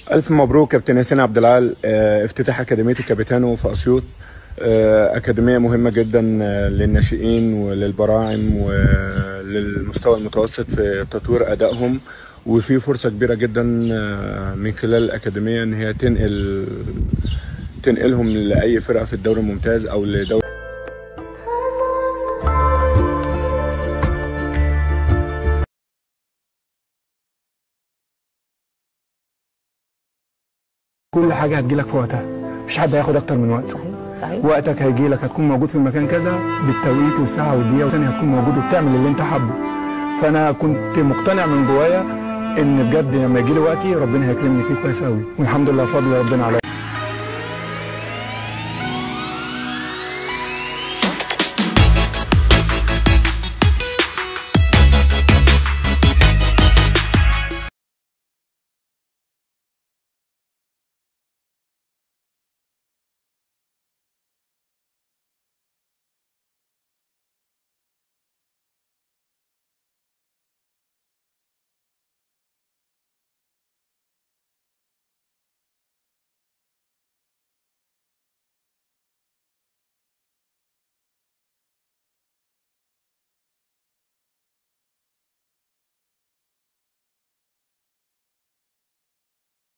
ألف مبروك كابتن ياسين عبد العال آه، افتتاح أكاديمية الكابيتانو في أسيوط آه، أكاديمية مهمة جدا آه، للناشئين وللبراعم وللمستوى المتوسط في تطوير أدائهم وفي فرصة كبيرة جدا آه، من خلال الأكاديمية إن هي تنقل تنقلهم لأي فرقة في الدوري الممتاز أو لدوري كل حاجه هتجيلك في وقتها مش حد هياخد اكتر من وقت صحيح صحيح وقتك هيجيلك هتكون موجود في المكان كذا بالتوقيت والساعه والدقيقه والثانيه هتكون موجود وبتعمل اللي انت حابه فانا كنت مقتنع من جوايا ان بجد لما يجي لي وقتي ربنا هيكرمني فيه كويس قوي والحمد لله فضل ربنا عليا